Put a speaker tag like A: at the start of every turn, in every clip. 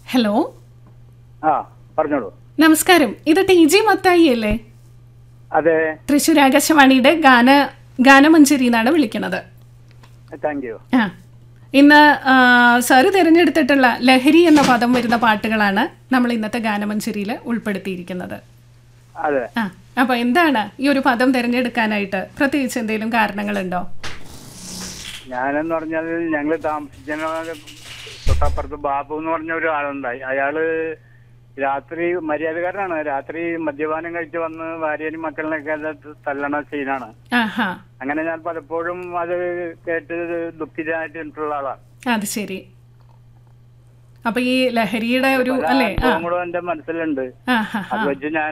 A: Hello
B: ആ പറഞ്ഞോളൂ
A: നമസ്കാരം ഇത് ടി ജി മത്തായി അല്ലേ
B: അതെ
A: തൃശ്ശൂർ ആകാശവാണിയുടെ ഗാന ഗാനമഞ്ചേരി എന്നാണ് വിളിക്കുന്നത്
B: താങ്ക് യു
A: ആ ഇന്ന് ആ, സാറ് തിരഞ്ഞെടുത്തിട്ടുള്ള ലഹരി എന്ന പദം വരുന്ന പാട്ടുകളാണ് നമ്മൾ ഇന്നത്തെ ഗാനമഞ്ചേരിയിൽ ഉൾപ്പെടുത്തിയിരിക്കുന്നത്
B: അതെ
A: ആ അപ്പോൾ എന്താണ് ഈ ഒരു പദം തിരഞ്ഞെടുക്കാനായിട്ട് പ്രത്യേകിച്ച് എന്തെങ്കിലും കാരണങ്ങളുണ്ടോ
B: ഞാനെന്ന് പറഞ്ഞാൽ ഞങ്ങൾ താമസിക്കുന്ന തൊട്ടപ്പുറത്ത് ബാബു എന്ന് പറഞ്ഞ ഒരു ആളുണ്ടായി അയാള് രാത്രി മര്യാദക്കാരനാണ് രാത്രി മദ്യപാനം കഴിച്ച് വന്ന് ഭാര്യനും മക്കളിനൊക്കെ തല്ലണ സീനാണ്
A: ആഹാ
B: അങ്ങനെ ഞാൻ പലപ്പോഴും അത് കേട്ട് ദുഃഖിതനായിട്ടുള്ള ആളാണ്
A: അത് ശരി അപ്പൊ ഈ ലഹരിയുടെ ഒരു
B: പല
A: അല്ലേ ആ
B: അനുഭവങ്ങളും എന്റെ മനസ്സിലുണ്ട്
A: ആഹാ
B: അത് വെച്ച് ഞാൻ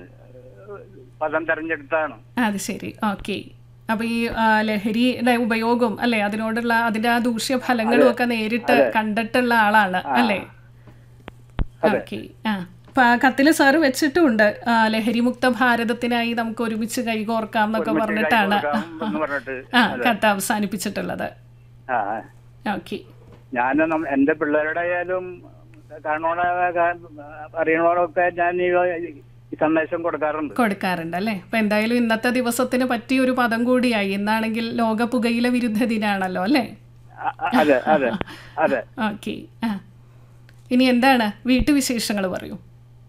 B: പദം തെരഞ്ഞെടുത്താണ്
A: അത് ശരി ഓക്കെ അപ്പൊ ഈ ആ, ലഹരിയുടെ ഉപയോഗം അല്ലെ അതിനോടുള്ള അതിന്റെ ആ ദൂഷ്യഫലങ്ങളും ഒക്കെ നേരിട്ട് കണ്ടിട്ടുള്ള ആളാണ് അല്ലേ
B: അതെ.
A: ഓക്കെ ആ അപ്പൊ ആ കത്തില് സാറ് വെച്ചിട്ടുമുണ്ട് ആ, ലഹരിമുക്ത ഭാരതത്തിനായി നമുക്ക് ഒരുമിച്ച് കൈകോർക്കാം എന്നൊക്കെ പറഞ്ഞിട്ടാണ്
B: കൊടുക്കാം എന്ന് പറഞ്ഞിട്ട്
A: ആ കത്ത് അവസാനിപ്പിച്ചിട്ടുള്ളത്
B: ആ
A: ഓക്കെ
B: ഞാൻ നം- എന്റെ പിള്ളേരുടെ ആയാലും കാണോണ അറിയണോടൊക്കെ ഞാൻ ഈ ഈ സന്ദേശം കൊടുക്കാറുണ്ട്
A: കൊടുക്കാറുണ്ട് അല്ലേ അപ്പൊ എന്തായാലും ഇന്നത്തെ ദിവസത്തിന് പറ്റിയ ഒരു പദം കൂടിയായി ഇന്നാണെങ്കിൽ ലോക പുകയില വിരുദ്ധ ദിനാണല്ലോ അല്ലേ
B: അ- അ- അതെ അതെ അതെ
A: ഓക്കെ ആ ഇനി എന്താണ് വീട്ടുവിശേഷങ്ങൾ പറയൂ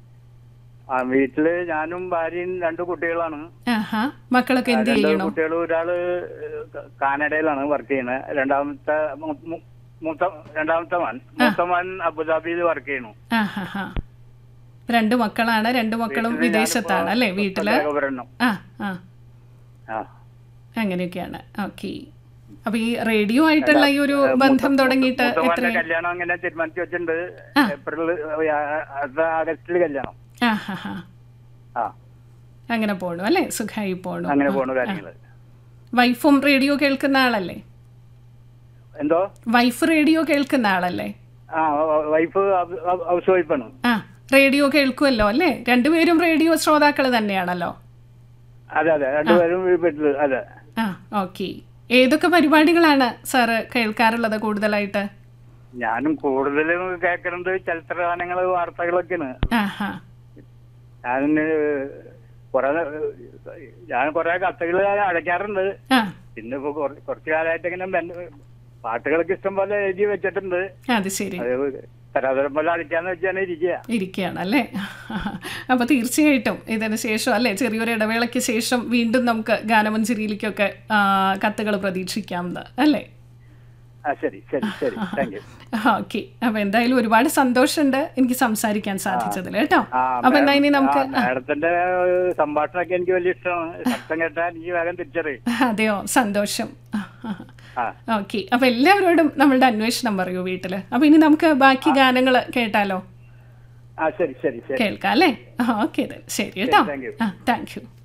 B: ആ വീട്ടില് ഞാനും ഭാര്യയും രണ്ടു കുട്ടികളാണ്
A: ആഹാ മക്കളൊക്കെ എന്ത്
B: രണ്ട്
A: ചെയ്യണു
B: കുട്ടികൾ ഒരാള് കാനഡയിലാണ് വർക്ക് ചെയ്യുന്നത് രണ്ടാമത്തെ മൂ- മൂ- മൂത്ത രണ്ടാമത്തെ മൻ മൂത്ത മൻ അബുദാബിയിൽ വർക്ക് ചെയ്യണു
A: ആഹാ ഹാ രണ്ട് മക്കളാണ് രണ്ട് മക്കളും വിദേശത്താണ് അല്ലേ വീട്ടില്
B: ഒരെണ്ണം
A: ആ ആ
B: ആ
A: അങ്ങനെയൊക്കെയാണ് ഓക്കെ അപ്പൊ ഈ റേഡിയോ ആയിട്ടുള്ള ഈ ഒരു ബന്ധം തുടങ്ങിയിട്ട് എത്ര
B: മൂത്തമാന്റെ കല്യാണം അങ്ങനെ തീരുമാനിച്ചു വെച്ചിട്ടുണ്ട് ഏപ്രിൽ അടുത്ത ആഗസ്റ്റിൽ കല്യാണം
A: ആ ഹാ ഹാ
B: ആ
A: അങ്ങനെ പോണു അല്ലേ സുഖമായി പോണു
B: അങ്ങനെ പോണു കാര്യങ്ങള്
A: വൈഫും റേഡിയോ കേൾക്കുന്ന ആളല്ലേ
B: എന്തോ
A: വൈഫ് റേഡിയോ കേൾക്കുന്ന ആളല്ലേ
B: ആ വൈഫ് ഹൗസ് വൈഫാണ്
A: ആ റേഡിയോ കേൾക്കുമല്ലോ അല്ലേ രണ്ടുപേരും റേഡിയോ ശ്രോതാക്കൾ തന്നെയാണല്ലോ
B: അതെ അതെ രണ്ടുപേരും വീട്ടില് അതെ
A: ആ ഓക്കെ ഏതൊക്കെ പരിപാടികളാണ് സാറ് കേൾക്കാറുള്ളത് കൂടുതലായിട്ട്
B: ഞാനും കൂടുതലും കേൾക്കുന്നത് ചലച്ചിത്ര ഗാനങ്ങള് വാർത്തകളൊക്കെയാണ്
A: ആഹാ
B: ഞാൻ കുറെ ഞാൻ കുറെ കത്തുകൾ അടയ്ക്കാറുണ്ട്
A: ആ
B: പിന്നെ ഇപ്പൊ കുറ- കുറച്ച് കാലമായിട്ട് ഇങ്ങനെ ബന്ധ- പാട്ടുകളൊക്കെ ഇഷ്ടം പോലെ എഴുതി വെച്ചിട്ടുണ്ട്
A: അത് ശരി
B: അത് തരാതരം പോലെ അടിക്കാന്ന് വെച്ചാണ് ഇരിക്കുക
A: ഇരിക്കുകയാണ് അല്ലേ അപ്പൊ തീർച്ചയായിട്ടും ഇതിന് ശേഷം അല്ലേ ചെറിയൊരു ഇടവേളയ്ക്ക് ശേഷം വീണ്ടും നമുക്ക് ഗാനമഞ്ചേരിയിലേക്കൊക്കെ കത്തുകൾ പ്രതീക്ഷിക്കാം അല്ലേ
B: ആ ശരി ശരി ശരി താങ്ക് യു
A: ഓക്കെ അപ്പൊ എന്തായാലും ഒരുപാട് സന്തോഷമുണ്ട് എനിക്ക് സംസാരിക്കാൻ സാധിച്ചതിൽ കേട്ടോ
B: ആ,
A: അപ്പൊ എന്താ ഇനി നമുക്ക്
B: ആ, മാഡത്തിന്റെ ഏഹ്, സംഭാഷണമൊക്കെ എനിക്ക് വലിയ ഇഷ്ടമാണ് ശബ്ദം കേട്ടാൽ എനിക്ക് വേഗം തിരിച്ചറിയും
A: അതെയോ സന്തോഷം
B: ആ
A: ഓക്കെ അപ്പൊ എല്ലാവരോടും നമ്മളുടെ അന്വേഷണം പറയൂ വീട്ടില് അപ്പൊ ഇനി നമുക്ക് ബാക്കി ഗാനങ്ങൾ കേട്ടാലോ
B: ആ ശരി ശരി ശരി
A: കേൾക്കാം അല്ലേ ഓക്കെ ശരി കേട്ടോ
B: താങ്ക് യു
A: ആ താങ്ക് യു